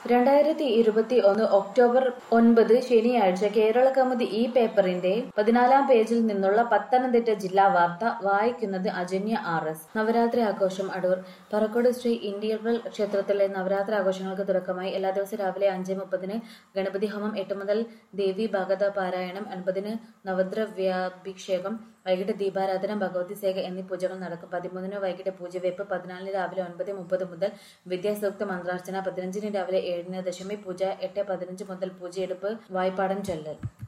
രണ്ടായിരത്തി ഇരുപത്തി ഒന്ന് ഒക്ടോബർ ഒൻപത് ശനിയാഴ്ച കേരള കൗമുദി ഈ പേപ്പറിന്റെ പതിനാലാം പേജിൽ നിന്നുള്ള പത്തനംതിട്ട ജില്ലാ വാർത്ത വായിക്കുന്നത് അജന്യ ആർ എസ് നവരാത്രി ആഘോഷം അടൂർ പറക്കോട് ശ്രീ ഇന്ത്യർവൽ ക്ഷേത്രത്തിലെ നവരാത്രി ആഘോഷങ്ങൾക്ക് തുടക്കമായി എല്ലാ ദിവസവും രാവിലെ അഞ്ച് മുപ്പതിന് ഗണപതി ഹോമം എട്ട് മുതൽ ദേവി ഭാഗവത പാരായണം ഒൻപതിന് നവദ്രവ്യാഭിഷേകം വൈകിട്ട് ദീപാരാധന ഭഗവതി സേക എന്നീ പൂജകൾ നടക്കും പതിമൂന്നിന് വൈകിട്ട് പൂജവെപ്പ് പതിനാലിന് രാവിലെ ഒൻപത് മുപ്പത് മുതൽ വിദ്യാസൂക്ത മന്ത്രാർച്ചന പതിനഞ്ചിന് രാവിലെ ഏഴിന് ദശമി പൂജ എട്ട് പതിനഞ്ച് മുതൽ പൂജയെടുപ്പ് വായ്പാടം ചൊല്ലൽ